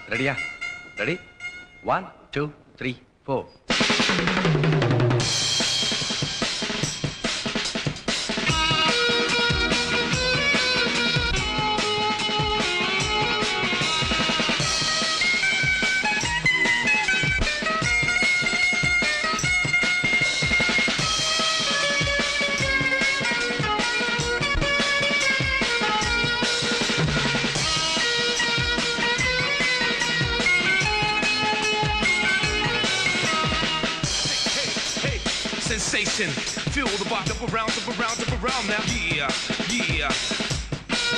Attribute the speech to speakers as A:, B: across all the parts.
A: ரெடியா ready one two three four
B: Hey, sensation. Feel the vibe up around, up around, up around now. Yeah, yeah.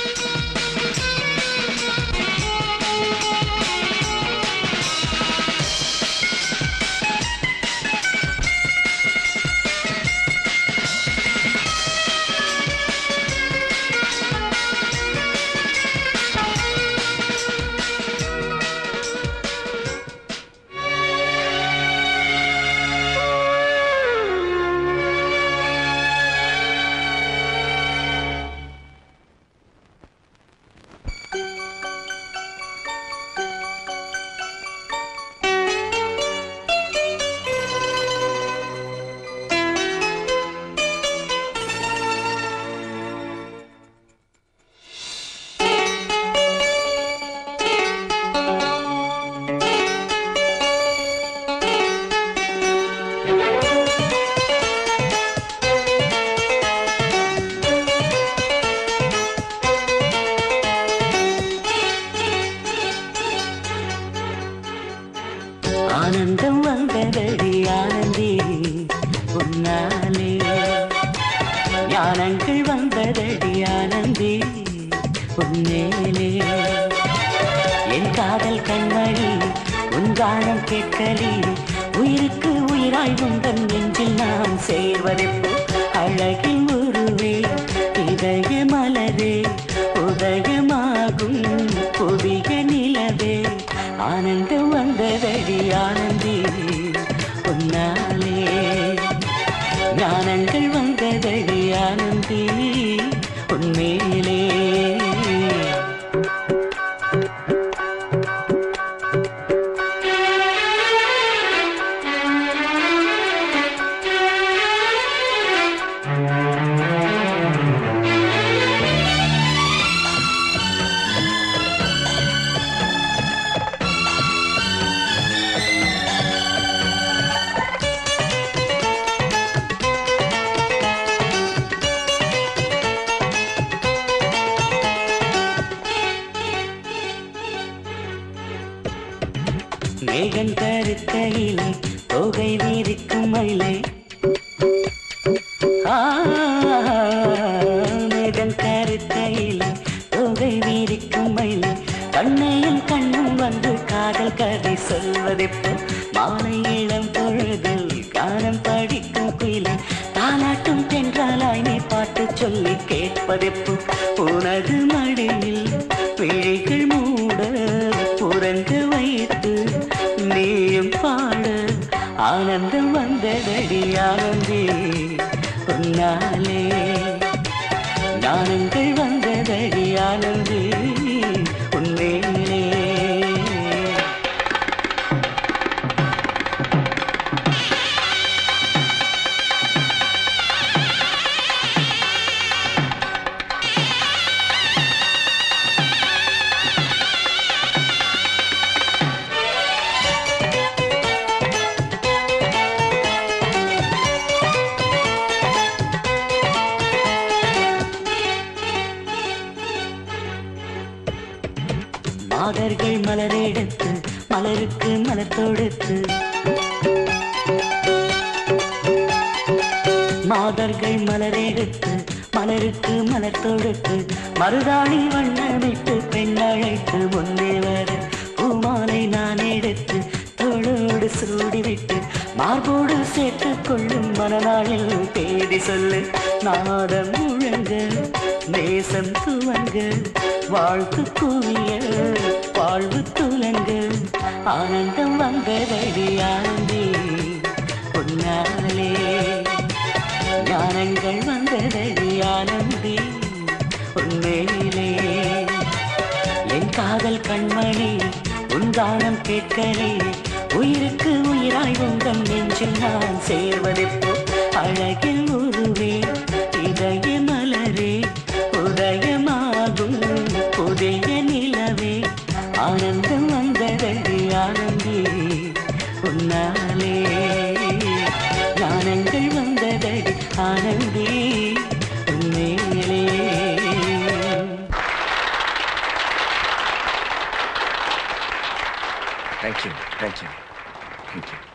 C: ஆனந்தம் வந்ததடி ஆனந்தி உன்னாலே ஞானங்கள் வந்ததடி ஆனந்தி உன்னேலே என் காதல் கண்மணி உன் கானம் கேட்கலி உயிருக்கு உயிராய் உந்தன் நெஞ்சில் நாம் சேர்வதெப்போ அழகின் உருவே இதய மலரே உதயமாகும் புதிய நிலவே ஆனந்தம் வந்ததடி ஆனந்தி உன்னாலே ஞானங்கள் வந்ததடி ஆனந்தி உன்மேலே மேகன் கருக்கையிலே தொகை வீதிக்கும் மயிலே ஆ, மேகன் கருக்கையிலே தொகை வீதிக்கும் மயிலே கண்ணையும் கண்ணும் வந்து காதல் கதை சொல்வதெப்போ மாலை இளம் பொழுதில் கானம் படிக்கும் குயிலே தானாட்டும் தென்றாலாய் நீ பாட்டு சொல்லி கேட்பதெப்போ உனது மடியில் விழிகள் மூட புரண்டு வைத்து நீயும் பாட ஆனந்தம் வந்ததடி ஆனந்தி உன்னாலே ஞானங்கள் வந்ததடி ஆனந்தி உன்மேலே மாதர்கள் மலரெடுத்து மலருக்கு மலர் தொடுத்து மாதர்கள் மலரெடுத்து மலருக்கு மலர் தொடுத்து மருதாணி வண்ணமிட்டு பெண் அழைத்து முன்னே வர பூமாலை நான் எடுத்து தோளோடு சூடிவிட்டு மார்போடு சேர்த்துக் கொள்ளும் மனநாளில் தேடி சொல்லு நாதம் முழங்க நேசம் துவங்க வாழ்த்து குவிய வாழ்வு துலங்க ஆனந்தம் வந்ததடி ஆனந்தி பொன்னாலே ஞானங்கள் வந்ததடி ஆனந்தி உன்மேலே என் காதல் கண்மணி உந்தானம் கேட்கலே உயிருக்கு உயிராய் உங்கள் நெஞ்சில் நான் சேர்வதெப்போ அழகில் உருவே இதய மலரே உதயமாகும் புதிய நிலவே ஆனந்தம் வந்ததடி ஆனந்தி உன்னாலே ஞானங்கள் வந்ததடி ஆனந்தி உன்மேலே
A: தேங்க்யூ தேங்க்யூ தேங்க்யூ